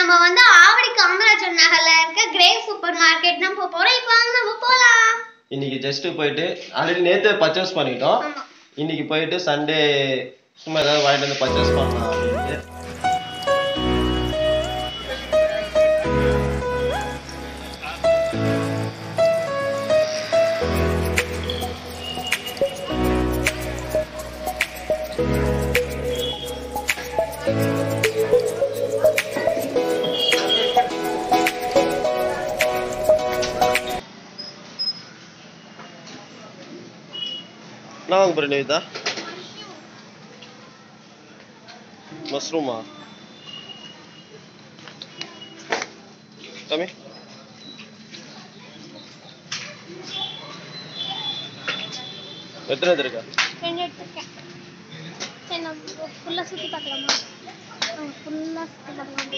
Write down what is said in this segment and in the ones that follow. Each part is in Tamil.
நம்ம வந்து ஆவடி காமராஜர் நகர்ல இருக்க கிரே சூப்பர் மார்க்கெட் தான் போக போறோம் இப்போ வாங்க நம்ம போலாம் இன்னைக்கு ஜஸ்ட் போயிட்டு ஆல்ரெடி நேத்து பர்ச்சேஸ் பண்ணிட்டோம் ஆமா இன்னைக்கு போயிட்டு சண்டே சும்மா ஏதாவது வாங்கிட்டு வந்து பர்ச்சேஸ் பண்ணலாம் அப்படின்ட்டு என்ன வாங்க போறேன் நிவிதா மஷ்ரூமா கம்மி எத்தனை இது இருக்கா ரெண்டு எடுத்துருக்கேன் சரி நம்ம ஃபுல்லா சுத்தி பார்க்கலாமா ஃபுல்லா சுத்தி பார்க்கலாம்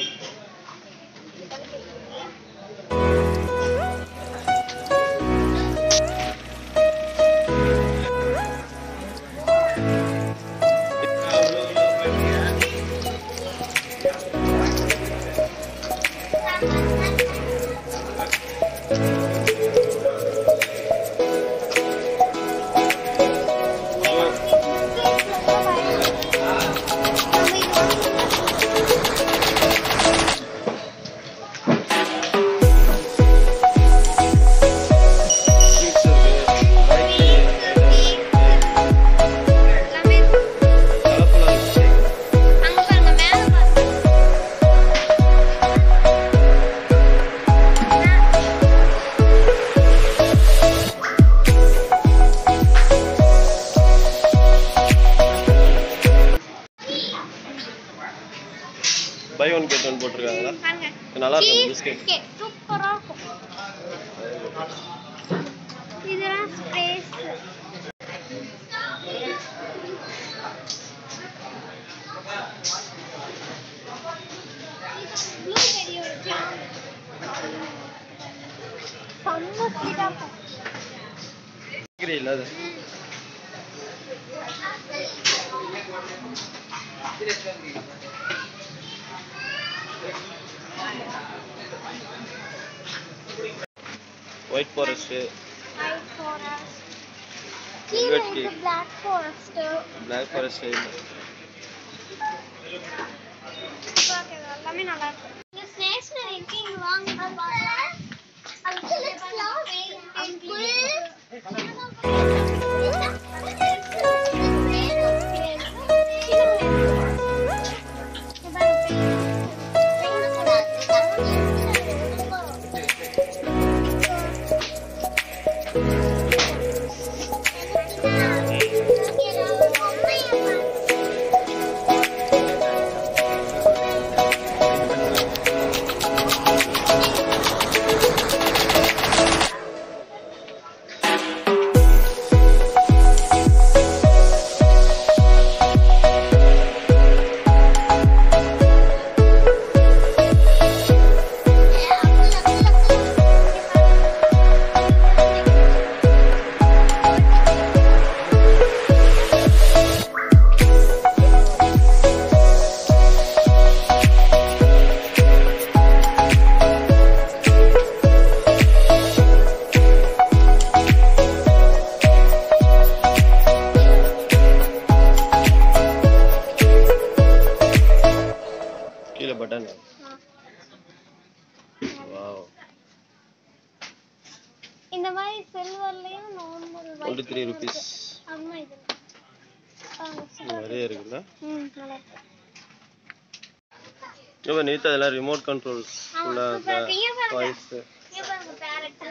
ஸ்வீட்ஸ் இருக்கு கலர்ஃபுல்லாக இருக்கு அங்க பாருங்க மேல பாருங்க பை ஒன் கெட் ஒன் போட்டிருக்காங்களா பாருங்க நல்லா இருக்கும் Cheese பிஸ்கெட் cake. சூப்பரா இருக்கும் இதெல்லாம் ஸ்ப்ரேஸ் செம்ம ஸ்வீட்டா இருக்கும் இல்லை அது ஒயிட் ஃபாரஸ்ட்டு White forest. கீழே Velvet இருக்கு cake. black forest. Black forest சூப்பரா இருக்கு. இது எல்லாமே நல்லா இருக்கு. இங்க stationery இருக்கு. இங்க வாங்க பார்க்கலாம். கீழே பட்டன் வாவ் இந்த மாதிரி சில்வர்லயும் நார்மல் டுவெண்ட்டி த்ரீ ருபீஸ் ஆமா இது பாருங்க, super. நிறைய இருக்குல்ல ம், நல்லா இருக்கு. இப்போ நீத்தா அதெல்லாம் ரிமோட் கண்ட்ரோல் ஆமா, ஃபுல்லாக super இருக்கு. இங்க பாருங்க. வாய்ஸ் இங்க பாருங்க, parrot.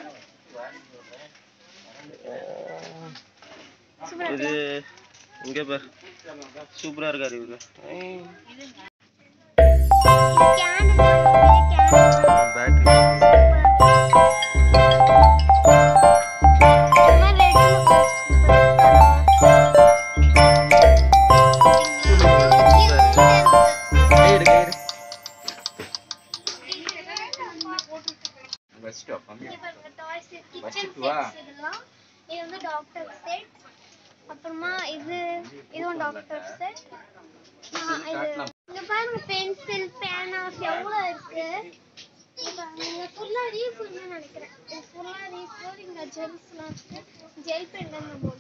Super இது இருக்குல்ல? இங்கே பார் சூப்பராக இருக்காரு இவரு இது candle தான், இது candle. பேட்டரி இந்த மாதிரி red ல இங்க பாருங்க, toys, kitchen வச்சுட்டு வா. sets இதெல்லாம். இது வந்து டாக்டர் செட் அப்புறமா இது இதுவும் டாக்டர் செட் இது இங்க பாருங்க பென்சில் பேனா ஸ்டார்ஸ் எவ்வளோ இருக்கு இப்போ நீங்க ஃபுல்லாக ரீஃபுல்னு நினைக்கிறேன் ஃபுல்லாக ரீஃபுல் இங்கே ஜெல்ஸ்லாம் இருக்கு ஜெல் பென் நம்ம